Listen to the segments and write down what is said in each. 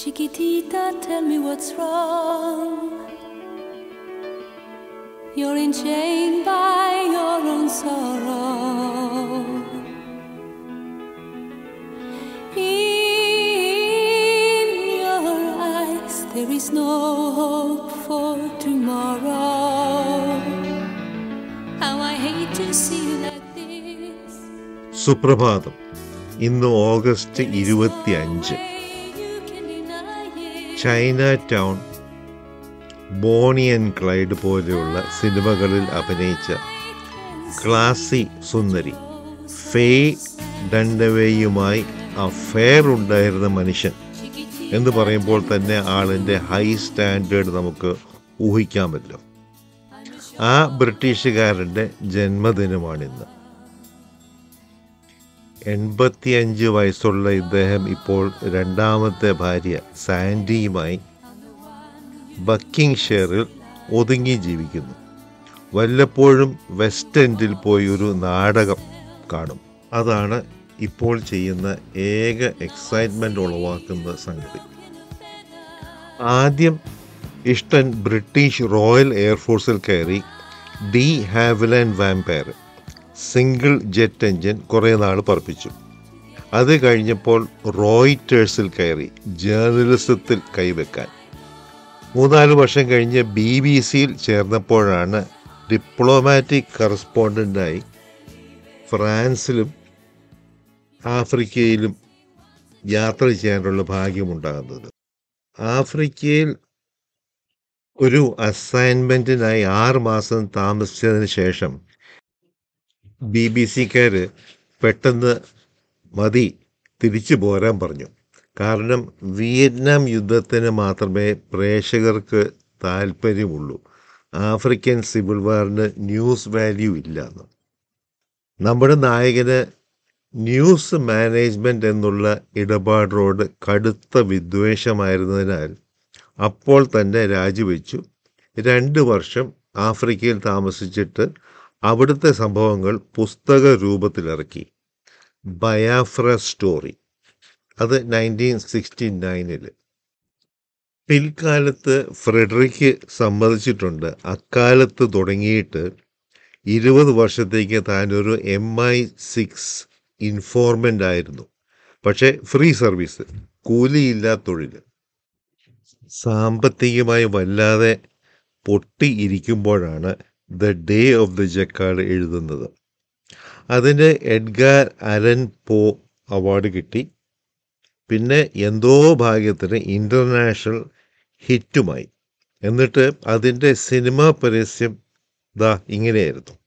Chiquitita, tell me what's wrong. You're enchained by your own sorrow. In your eyes, there is no hope for tomorrow. How I hate to see you like this. സുപ്രഭാതം ഇന്ന് August ഇരുപത്തി അഞ്ച് You can deny it. Chinatown Bonnie and Clyde പോലെയുള്ള സിനിമകളിൽ അഭിനയിച്ച ക്ലാസി സുന്ദരി ഫേ ഡണ്ടവേയുമായി affair ഉണ്ടായിരുന്ന മനുഷ്യൻ എന്ന് പറയുമ്പോൾ തന്നെ ആളിൻ്റെ ഹൈ സ്റ്റാൻഡേർഡ് നമുക്ക് ഊഹിക്കാമല്ലോ ആ ബ്രിട്ടീഷുകാരൻ്റെ ജന്മദിനമാണിന്ന് എൺപത്തിയഞ്ച് വയസ്സുള്ള ഇദ്ദേഹം ഇപ്പോൾ രണ്ടാമത്തെ ഭാര്യ സാൻഡിയുമായി ബക്കിംഗ് ഷെയറിൽ ഒതുങ്ങി ജീവിക്കുന്നു വല്ലപ്പോഴും വെസ്റ്റ് എൻഡിൽ പോയി ഒരു നാടകം കാണും അതാണ് ഇപ്പോൾ ചെയ്യുന്ന ഏക എക്സൈറ്റ്മെൻ്റ് ഉളവാക്കുന്ന സംഗതി ആദ്യം ഇഷ്ടൻ ബ്രിട്ടീഷ് റോയൽ എയർഫോഴ്സിൽ കയറി de Havilland Vampire single jet engine കുറേ നാൾ പറപ്പിച്ചു അത് കഴിഞ്ഞപ്പോൾ റോയിറ്റേഴ്സിൽ കയറി ജേർണലിസത്തിൽ കൈവെക്കാൻ മൂന്നാല് വർഷം കഴിഞ്ഞ് ബി ബി സിയിൽ ചേർന്നപ്പോഴാണ് ഡിപ്ലോമാറ്റിക് കറസ്പോണ്ടൻ്റായി ഫ്രാൻസിലും ആഫ്രിക്കയിലും യാത്ര ചെയ്യാനുള്ള ഭാഗ്യമുണ്ടാകുന്നത് ആഫ്രിക്കയിൽ ഒരു അസൈൻമെൻറ്റിനായി ആറ് മാസം താമസിച്ചതിന് ശേഷം ബി ബി സിക്കാർ പെട്ടെന്ന് മതി തിരിച്ചു പോരാൻ പറഞ്ഞു കാരണം വിയറ്റ്നാം യുദ്ധത്തിന് മാത്രമേ പ്രേക്ഷകർക്ക് താല്പര്യമുള്ളൂ ആഫ്രിക്കൻ സിവിൽ വാറിന് ന്യൂസ് വാല്യൂ ഇല്ലെന്ന് നമ്മുടെ നായകന് ന്യൂസ് മാനേജ്മെൻറ്റ് എന്നുള്ള ഇടപാടിനോട് കടുത്ത വിദ്വേഷമായിരുന്നതിനാൽ അപ്പോൾ തന്നെ രാജിവെച്ചു രണ്ട് വർഷം ആഫ്രിക്കയിൽ താമസിച്ചിട്ട് അവിടുത്തെ സംഭവങ്ങൾ പുസ്തക രൂപത്തിലിറക്കി ബയാഫ്ര സ്റ്റോറി അത് നയൻറ്റീൻ സിക്സ്റ്റി നയനിൽ പിൽക്കാലത്ത് ഫ്രെഡറിക്ക് സമ്മതിച്ചിട്ടുണ്ട് അക്കാലത്ത് തുടങ്ങിയിട്ട് ഇരുപത് വർഷത്തേക്ക് താനൊരു എം ഐ സിക്സ് ഇൻഫോർമൻ്റ് ആയിരുന്നു പക്ഷേ ഫ്രീ സർവീസ് കൂലിയില്ലാ തൊഴിൽ സാമ്പത്തികമായി വല്ലാതെ പൊട്ടിയിരിക്കുമ്പോഴാണ് the day of the jackal എഴുതുന്നത് അതിന് എഡ്ഗാർ അലൻ പോ അവാർഡ് കിട്ടി പിന്നെ എന്തോ ഭാഗ്യത്തിന് ഇൻ്റർനാഷണൽ ഹിറ്റുമായി എന്നിട്ട് അതിൻ്റെ സിനിമാ പരസ്യം ദാ ഇങ്ങനെയായിരുന്നു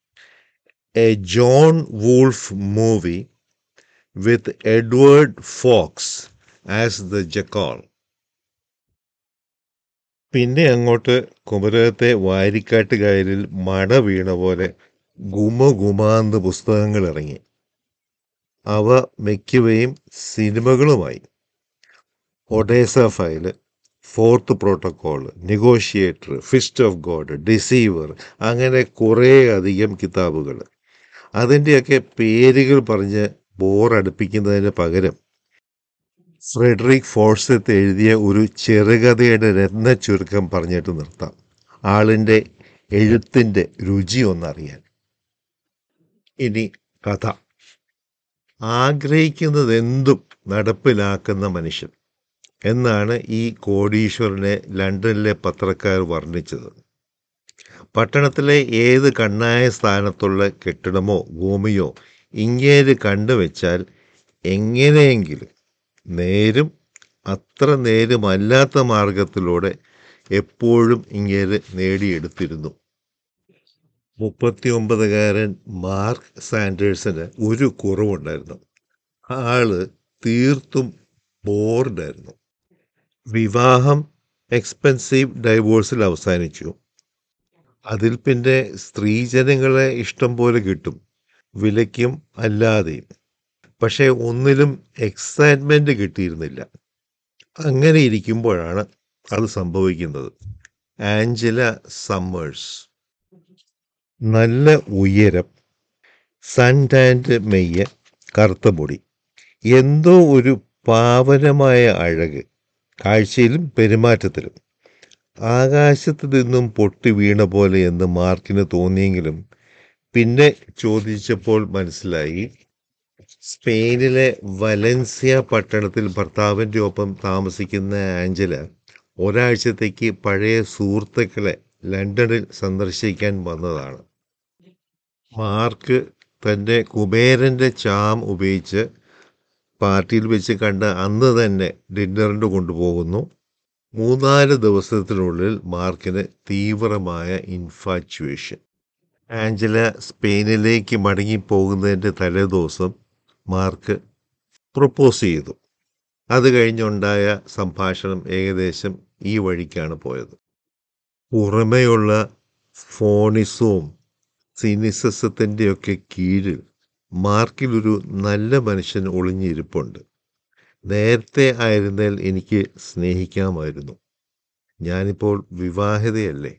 a John Woolf movie with Edward Fox as the jackal പിന്നെ അങ്ങോട്ട് കുമരകത്തെ വാരിക്കാട്ടുകായലിൽ മട വീണ പോലെ ഗുമ ഗുമാന്ത് പുസ്തകങ്ങൾ ഇറങ്ങി അവ മിക്കവയും സിനിമകളുമായി Odessa file fourth protocol negotiator fist of God deceiver അങ്ങനെ കുറേ അധികം കിതാബുകൾ അതിൻ്റെയൊക്കെ പേരുകൾ പറഞ്ഞ് ബോറടുപ്പിക്കുന്നതിന് പകരം ഫ്രെഡറിക് ഫോഴ്സത്ത് എഴുതിയ ഒരു ചെറുകഥയുടെ രത്ന ചുരുക്കം പറഞ്ഞിട്ട് നിർത്താം ആളിൻ്റെ എഴുത്തിൻ്റെ രുചി ഒന്നറിയാൻ ഇനി കഥ ആഗ്രഹിക്കുന്നതെന്തും നടപ്പിലാക്കുന്ന മനുഷ്യൻ എന്നാണ് ഈ കോടീശ്വരനെ ലണ്ടനിലെ പത്രക്കാർ വർണ്ണിച്ചത് പട്ടണത്തിലെ ഏത് കണ്ണായ സ്ഥാനത്തുള്ള കെട്ടിടമോ ഭൂമിയോ ഇങ്ങേര് കണ്ടുവച്ചാൽ എങ്ങനെയെങ്കിലും നേരും അത്ര നേരുമല്ലാത്ത മാർഗത്തിലൂടെ എപ്പോഴും ഇങ്ങേര് നേടിയെടുത്തിരുന്നു മുപ്പത്തിയൊമ്പതുകാരൻ മാർക്ക് സാൻഡേഴ്സിന് ഒരു കുറവുണ്ടായിരുന്നു ആള് തീർത്തും ബോർഡായിരുന്നു വിവാഹം എക്സ്പെൻസീവ് ഡൈവോഴ്സിൽ അവസാനിച്ചു അതിൽ പിന്നെ സ്ത്രീജനങ്ങളെ ഇഷ്ടം പോലെ കിട്ടും വിലയ്ക്കും അല്ലാതെയും പക്ഷേ ഒന്നിലും എക്സൈറ്റ്മെൻറ്റ് കിട്ടിയിരുന്നില്ല അങ്ങനെ ഇരിക്കുമ്പോഴാണ് അത് സംഭവിക്കുന്നത് ആഞ്ചല സമ്മേഴ്സ് നല്ല ഉയരം സൺ ടാൻഡ് മെയ്യ കറുത്ത മുടി എന്തോ ഒരു പാവനമായ അഴക് കാഴ്ചയിലും പെരുമാറ്റത്തിലും ആകാശത്ത് നിന്നും പൊട്ടി വീണ പോലെ എന്ന് മാർക്കിന് തോന്നിയെങ്കിലും പിന്നെ ചോദിച്ചപ്പോൾ മനസ്സിലായി സ്പെയിനിലെ വലൻസിയ പട്ടണത്തിൽ ഭർത്താവിൻ്റെ ഒപ്പം താമസിക്കുന്ന ആഞ്ചല ഒരാഴ്ചത്തേക്ക് പഴയ സുഹൃത്തുക്കളെ ലണ്ടനിൽ സന്ദർശിക്കാൻ വന്നതാണ് മാർക്ക് തൻ്റെ കുബേരൻ്റെ ചാം ഉപയോഗിച്ച് പാർട്ടിയിൽ വെച്ച് കണ്ട അന്ന് തന്നെ ഡിന്നറിന് കൊണ്ടുപോകുന്നു മൂന്നാല് ദിവസത്തിനുള്ളിൽ മാർക്കിന് തീവ്രമായ ഇൻഫാച്വേഷൻ ആഞ്ചല സ്പെയിനിലേക്ക് മടങ്ങിപ്പോകുന്നതിൻ്റെ തലേദിവസം മാർക്ക് പ്രൊപ്പോസ് ചെയ്തു അത് കഴിഞ്ഞുണ്ടായ സംഭാഷണം ഏകദേശം ഈ വഴിക്കാണ് പോയത് പുറമെയുള്ള ഫോണിസവും സിനിസസത്തിൻ്റെയൊക്കെ കീഴിൽ മാർക്കിലൊരു നല്ല മനുഷ്യൻ ഒളിഞ്ഞിരിപ്പുണ്ട് നേരത്തെ ആയിരുന്നാൽ എനിക്ക് സ്നേഹിക്കാമായിരുന്നു ഞാനിപ്പോൾ വിവാഹിതയല്ലേ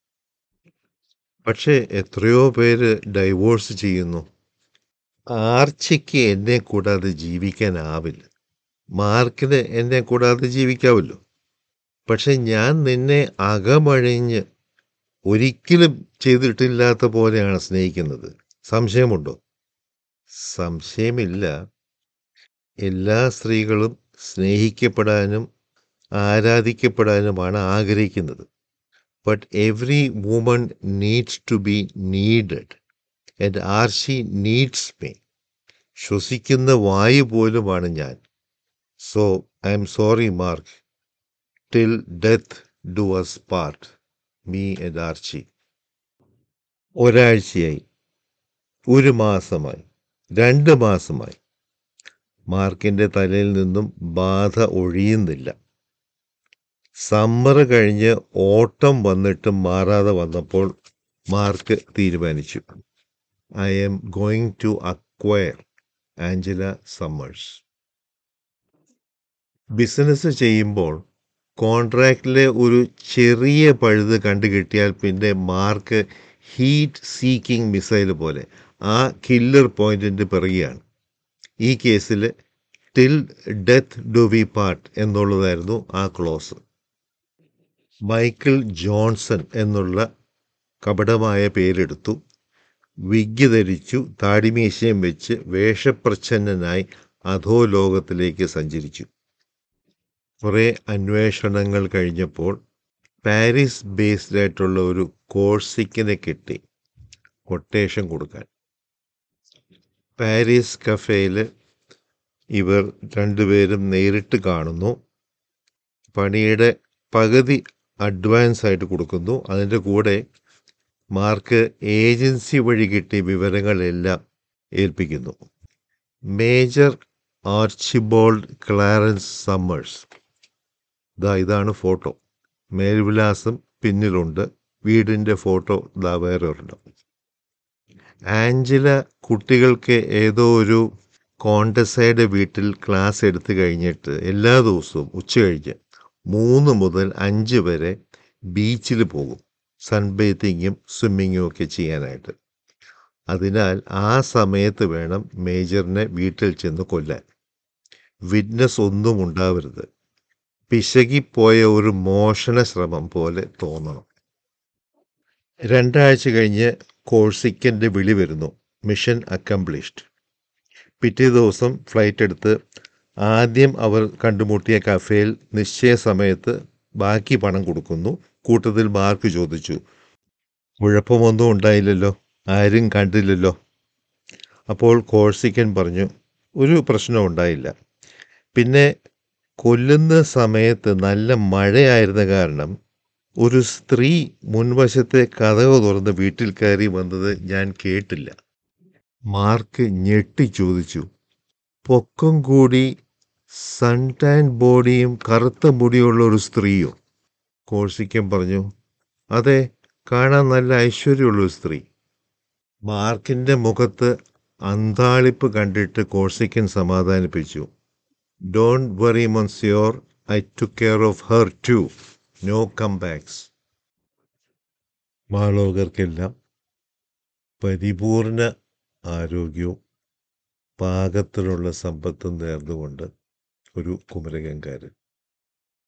പക്ഷേ എത്രയോ പേര് ഡൈവോഴ്സ് ചെയ്യുന്നു ആർച്ചയ്ക്ക് എന്നെ കൂടാതെ ജീവിക്കാനാവില്ല മാർക്കിന് എന്നെ കൂടാതെ ജീവിക്കാമല്ലോ പക്ഷെ ഞാൻ നിന്നെ അകമഴിഞ്ഞ് ഒരിക്കലും ചെയ്തിട്ടില്ലാത്ത പോലെയാണ് സ്നേഹിക്കുന്നത് സംശയമുണ്ടോ സംശയമില്ല എല്ലാ സ്ത്രീകളും സ്നേഹിക്കപ്പെടാനും ആരാധിക്കപ്പെടാനുമാണ് ആഗ്രഹിക്കുന്നത് but every woman needs to be needed and Archie needs me ശ്വസിക്കുന്ന വായു പോലുമാണ് ഞാൻ so I'm sorry Mark till death do us part me and Archie ഒരാഴ്ചയായി ഒരു മാസമായി രണ്ട് മാസമായി മാർക്കിൻ്റെ തലയിൽ നിന്നും ബാധ ഒഴിയുന്നില്ല സമ്മർ കഴിഞ്ഞ് ഓട്ടം വന്നിട്ടും മാറാതെ വന്നപ്പോൾ മാർക്ക് തീരുമാനിച്ചു I'm going to acquire Angela Summers business ചെയ്യുമ്പോൾ കോൺട്രാക്റ്റിലെ ഒരു ചെറിയ പഴുത് കണ്ടു കിട്ടിയാൽ പിന്നെ മാർക്ക് ഹീറ്റ് സീക്കിംഗ് മിസൈൽ പോലെ ആ കില്ലർ പോയിന്റിൻ്റെ പിറകെയാണ് ഈ കേസിൽ till death do we part എന്നുള്ളതായിരുന്നു ആ ക്ലോസ് മൈക്കിൾ ജോൺസൺ എന്നുള്ള കപടമായ പേരെടുത്തു വിഗ് ധരിച്ചു താടിമീശയും വെച്ച് വേഷപ്രച്ഛന്നനായി അധോലോകത്തിലേക്ക് സഞ്ചരിച്ചു കുറേ അന്വേഷണങ്ങൾ കഴിഞ്ഞപ്പോൾ പാരീസ് ബേസ്ഡ് ആയിട്ടുള്ള ഒരു കോഴ്സിക്കിനെ കിട്ടി കൊട്ടേഷൻ കൊടുക്കാൻ പാരീസ് കഫേയിൽ ഇവർ രണ്ടുപേരും നേരിട്ട് കാണുന്നു പണിയുടെ പകുതി അഡ്വാൻസ് ആയിട്ട് കൊടുക്കുന്നു അതിൻ്റെ കൂടെ മാർക്ക് ഏജൻസി വഴി കിട്ടിയ വിവരങ്ങളെല്ലാം ഏൽപ്പിക്കുന്നു മേജർ ആർച്ചിബോൾഡ് ക്ലാരൻസ് സമ്മേഴ്സ് ദാ ഇതാണ് ഫോട്ടോ മേൽവിലാസം പിന്നിലുണ്ട് വീടിൻ്റെ ഫോട്ടോ ദാ വേറെ ഒരെണ്ണം ആഞ്ചല കുട്ടികൾക്ക് ഏതോ ഒരു കോണ്ടസയുടെ വീട്ടിൽ ക്ലാസ് എടുത്തു കഴിഞ്ഞിട്ട് എല്ലാ ദിവസവും ഉച്ച കഴിഞ്ഞ് മൂന്ന് മുതൽ അഞ്ച് വരെ ബീച്ചിൽ പോകും സൺബേത്തിങ്ങും സ്വിമ്മിങ്ങും ഒക്കെ ചെയ്യാനായിട്ട് അതിനാൽ ആ സമയത്ത് വേണം മേജറിനെ വീട്ടിൽ ചെന്ന് കൊല്ലാൻ വിറ്റ്നസ് ഒന്നും ഉണ്ടാവരുത് പിശകിപ്പോയ ഒരു മോഷണ ശ്രമം പോലെ തോന്നണം രണ്ടാഴ്ച കഴിഞ്ഞ് കോഴ്സിക്കൻ്റെ വിളി വരുന്നു മിഷൻ അക്കംപ്ലിഷ്ഡ് പിറ്റേ ദിവസം ഫ്ലൈറ്റ് എടുത്ത് ആദ്യം അവർ കണ്ടുമുട്ടിയ കഫേയിൽ നിശ്ചയ സമയത്ത് ബാക്കി പണം കൊടുക്കുന്നു കൂട്ടത്തിൽ മാർക്ക് ചോദിച്ചു കുഴപ്പമൊന്നും ഉണ്ടായില്ലല്ലോ ആരും കണ്ടില്ലല്ലോ അപ്പോൾ കോഴ്സിക്കൻ പറഞ്ഞു ഒരു പ്രശ്നം ഉണ്ടായില്ല പിന്നെ കൊല്ലുന്ന സമയത്ത് നല്ല മഴയായിരുന്ന കാരണം ഒരു സ്ത്രീ മുൻവശത്തെ കഥക് തുറന്ന് വീട്ടിൽ കയറി വന്നത് ഞാൻ കേട്ടില്ല മാർക്ക് ഞെട്ടി ചോദിച്ചു പൊക്കം കൂടി സൺ ടാൻ ബോഡിയും കറുത്ത മുടിയുള്ള ഒരു സ്ത്രീയോ കോഴ്സിക്കൻ പറഞ്ഞു അതെ കാണാൻ നല്ല ഐശ്വര്യമുള്ള ഒരു സ്ത്രീ മാർക്കിൻ്റെ മുഖത്ത് അന്താളിപ്പ് കണ്ടിട്ട് കോഴ്സിക്കൻ സമാധാനിപ്പിച്ചു don't worry monsieur I to care of her to no come backs മാളോകർക്കെല്ലാം പരിപൂർണ ആരോഗ്യവും പാകത്തിലുള്ള സമ്പത്തും നേർന്നുകൊണ്ട് ഒരു കുമരകങ്കാരൻ